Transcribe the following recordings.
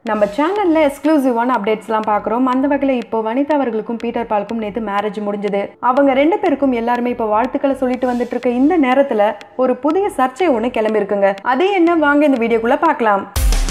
நம்ம சேனல்ல எக்ஸ்க்ளூசிவான அப்டேட்ஸ்லாம் பார்க்குறோம் அந்த வகையில் இப்போ வனிதா அவர்களுக்கும் பீட்டர் பாலுக்கும் நேற்று மேரேஜ் முடிஞ்சது அவங்க ரெண்டு பேருக்கும் எல்லாருமே இப்போ வாழ்த்துக்களை சொல்லிட்டு வந்துட்டு இருக்க இந்த நேரத்தில் ஒரு புதிய சர்ச்சை ஒன்று கிளம்பியிருக்குங்க அது என்ன வாங்க இந்த வீடியோக்குள்ள பார்க்கலாம்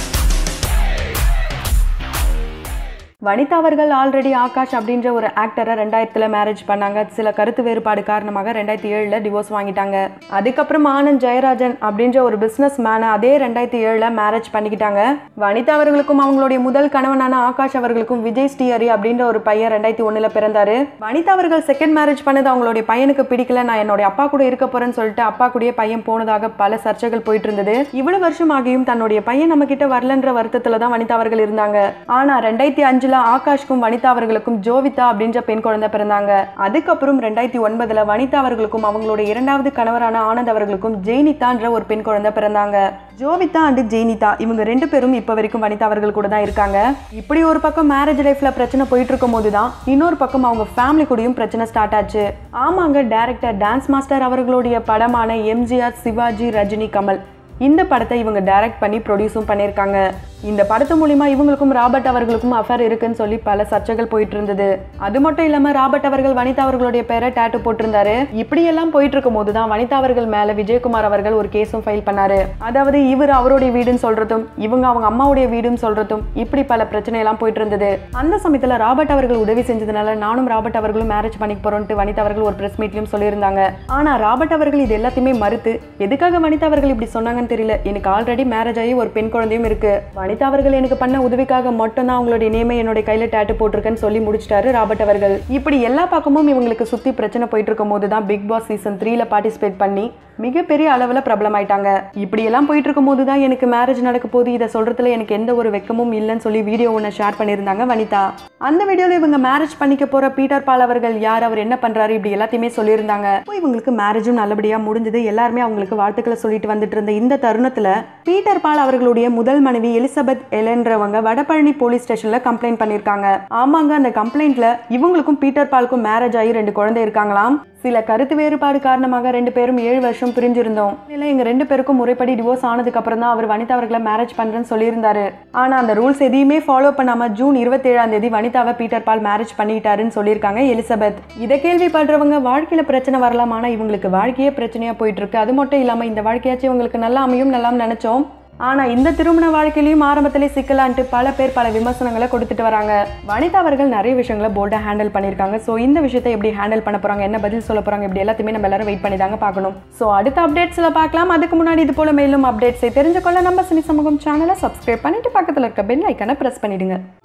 வனிதா அவர்கள் ஆல்ரெடி ஆகாஷ் அப்படின்ற ஒரு ஆக்டரை ரெண்டாயிரத்தில் மேரேஜ் பண்ணாங்க சில கருத்து வேறுபாடு காரணமாக ரெண்டாயிரத்தி ஏழில் டிவோர்ஸ் வாங்கிட்டாங்க அதுக்கப்புறம் ஆனந்த் ஜெயராஜன் அப்படின்ற ஒரு பிஸ்னஸ் மேனை அதே ரெண்டாயிரத்தி ஏழில் மேரேஜ் பண்ணிக்கிட்டாங்க வனிதா அவர்களுக்கும் அவங்களுடைய முதல் கணவனான ஆகாஷ் அவர்களுக்கும் விஜய் ஸ்ரீஹரி அப்படின்ற ஒரு பையன் ரெண்டாயிரத்தி ஒன்றில் பிறந்தாரு வனிதா அவர்கள் செகண்ட் மேரேஜ் பண்ணது அவங்களுடைய பையனுக்கு பிடிக்கல நான் என்னுடைய அப்பா கூட இருக்க போறேன்னு சொல்லிட்டு அப்பா கூடயே பையன் போனதாக பல சர்ச்சைகள் போயிட்டு இருந்தது இவ்வளவு வருஷம் ஆகியும் தன்னுடைய பையன் நம்ம கிட்ட வரலன்ற வருத்தத்துல தான் வனிதா அவர்கள் இருந்தாங்க ஆனா ரெண்டாயிரத்தி அஞ்சுல ஆகாஷ்க்கும் வனிதா அவர்களுக்கும் ஜோவிதா அப்படின்ற பெண் குழந்தை பிறந்தாங்க அதுக்கப்புறம் ரெண்டாயிரத்தி ஒன்பதுல வனிதா அவர்களுக்கும் அவங்களுடைய இரண்டாவது கணவரான ஆனந்த் அவர்களுக்கும் ஜெய்னிதான்ற ஒரு பெண் குழந்தை பிறந்தாங்க ஜோவிதா அண்ட் ஜெய்னிதா இவங்க ரெண்டு பேரும் இப்ப வரைக்கும் வனிதா அவர்கள் கூட தான் இருக்காங்க இப்படி ஒரு பக்கம் மேரேஜ் லைஃப்ல பிரச்சனை போயிட்டு இருக்கும் போது தான் இன்னொரு பக்கம் அவங்க ஃபேமிலி கூடயும் பிரச்சனை ஸ்டார்ட் ஆச்சு ஆமாங்க டேரக்டர் டான்ஸ் மாஸ்டர் அவர்களுடைய படமான எம்ஜிஆர் சிவாஜி ரஜினி கமல் இந்த படத்தை இவங்க டைரக்ட் பண்ணி ப்ரொடியூஸும் பண்ணியிருக்காங்க இந்த படத்து மூலிமா இவங்களுக்கும் ராபர்ட் அவர்களுக்கும் அஃபேர் இருக்குன்னு சொல்லி பல சர்ச்சைகள் போயிட்டு இருந்தது அது மட்டும் இல்லாம ராபர்ட் அவர்கள் வனிதா அவர்களுடைய பேரை டேட்டு போட்டிருந்தாரு இப்படி எல்லாம் போயிட்டு இருக்கும் போது தான் வனிதா அவர்கள் மேல விஜயகுமார் அவர்கள் ஒரு கேஸும் ஃபைல் பண்ணாரு அதாவது இவர் அவருடைய வீடுன்னு சொல்றதும் இவங்க அவங்க அம்மாவுடைய வீடுன்னு சொல்றதும் இப்படி பல பிரச்சனை எல்லாம் போயிட்டு இருந்தது அந்த சமயத்துல ராபர்ட் அவர்கள் உதவி செஞ்சதுனால நானும் ராபர்ட் அவர்களும் மேரேஜ் பண்ணிக்க போறோம்ட்டு வனிதா அவர்கள் ஒரு பிரஸ் மீட்லயும் சொல்லியிருந்தாங்க ஆனா ராபர்ட் அவர்கள் இது எல்லாத்தையுமே மறுத்து எதுக்காக வனிதா அவர்கள் இப்படி சொன்னாங்கன்னு தெரியல எனக்கு ஆல்ரெடி மேரேஜ் ஆகி ஒரு பெண் குழந்தையும் இருக்கு வனிதா அவர்கள் எனக்கு பண்ண உதவிக்காக மட்டும் தான் அவங்களுடைய நேமை என்னுடைய கையில டேட்டு போட்டிருக்கேன்னு சொல்லி முடிச்சிட்டாரு ராபர்ட் அவர்கள் இப்படி எல்லா பக்கமும் இவங்களுக்கு சுத்தி பிரச்சனை போயிட்டு இருக்கும் போது தான் பிக் பாஸ் சீசன் த்ரீல பார்ட்டிசிபேட் பண்ணி மிகப்பெரிய அளவில் பிரபலம் ஆயிட்டாங்க இப்படி எல்லாம் போயிட்டு இருக்கும் போது தான் எனக்கு மேரேஜ் நடக்க போது இதை சொல்றதுல எனக்கு எந்த ஒரு வெக்கமும் இல்லைன்னு சொல்லி வீடியோ ஒன்று ஷேர் பண்ணியிருந்தாங்க வனிதா அந்த வீடியோவில் இவங்க மேரேஜ் பண்ணிக்க போற பீட்டர் பால் அவர்கள் யார் அவர் என்ன பண்றாரு இப்படி எல்லாத்தையுமே சொல்லியிருந்தாங்க இப்போ இவங்களுக்கு மேரேஜும் நல்லபடியா முடிஞ்சது எல்லாருமே அவங்களுக்கு வாழ்த்துக்களை சொல்லிட்டு வந்துட்டு இருந்த இந்த தருணத்துல பீட்டர் பால் அவர்களுடைய முதல் மனைவி எலிசபெத் எலன்றவங்க வடபழனி போலீஸ் ஸ்டேஷன்ல கம்ப்ளைண்ட் பண்ணியிருக்காங்க ஆமாங்க அந்த கம்ப்ளைண்ட்ல இவங்களுக்கும் பீட்டர் பாலுக்கும் மேரேஜ் ஆகி ரெண்டு குழந்தை இருக்காங்களாம் சில கருத்து வேறுபாடு காரணமாக ரெண்டு பேரும் ஏழு வருஷம் பிரிஞ்சிருந்தோம் இல்லை எங்க ரெண்டு பேருக்கும் முறைப்படி டிவோர்ஸ் ஆனதுக்கு அப்புறம் தான் அவர் வனிதா அவர்களை மேரேஜ் பண்றேன்னு சொல்லியிருந்தாரு ஆனா அந்த ரூல்ஸ் எதையுமே ஃபாலோ பண்ணாம ஜூன் இருபத்தி ஏழாம் தேதி வனிதாவை பீட்டர் பால் மேரேஜ் பண்ணிட்டாருன்னு சொல்லியிருக்காங்க எலிசபெத் இதை கேள்விப்படுறவங்க வாழ்க்கையில பிரச்சனை வரலாம் ஆனா இவங்களுக்கு வாழ்க்கையே பிரச்சனையா போயிட்டு இருக்கு அது மட்டும் இல்லாம இந்த வாழ்க்கையாச்சும் இவங்களுக்கு நல்லா அமையும் நல்லா நினைச்சோம் ஆனா இந்த திருமண வாழ்க்கையிலையும் ஆரம்பத்திலே சிக்கலான்ட்டு பல பேர் பல விமர்சனங்களை கொடுத்துட்டு வராங்க வனிதா அவர்கள் நிறைய விஷயங்களை போல்டா ஹேண்டில் பண்ணியிருக்காங்க ஸோ இந்த விஷயத்தை எப்படி ஹேண்டில் பண்ண போறாங்க என்ன பதில் சொல்ல போறாங்க இப்படி எல்லாத்தையுமே நம்ம எல்லாரும் வெயிட் பண்ணி தாங்க பார்க்கணும் ஸோ அடுத்த அப்டேட்ஸ்ல பார்க்கலாம் அதுக்கு முன்னாடி இது போல மேலும் அப்டேட்ஸை தெரிஞ்சுக்கொள்ள நம்ம சினி சமூகம் சேனலை சப்ஸ்கிரைப் பண்ணிட்டு பக்கத்தில் இருக்க பெல் ஐக்கனை பிரஸ் பண்ணிடுங்க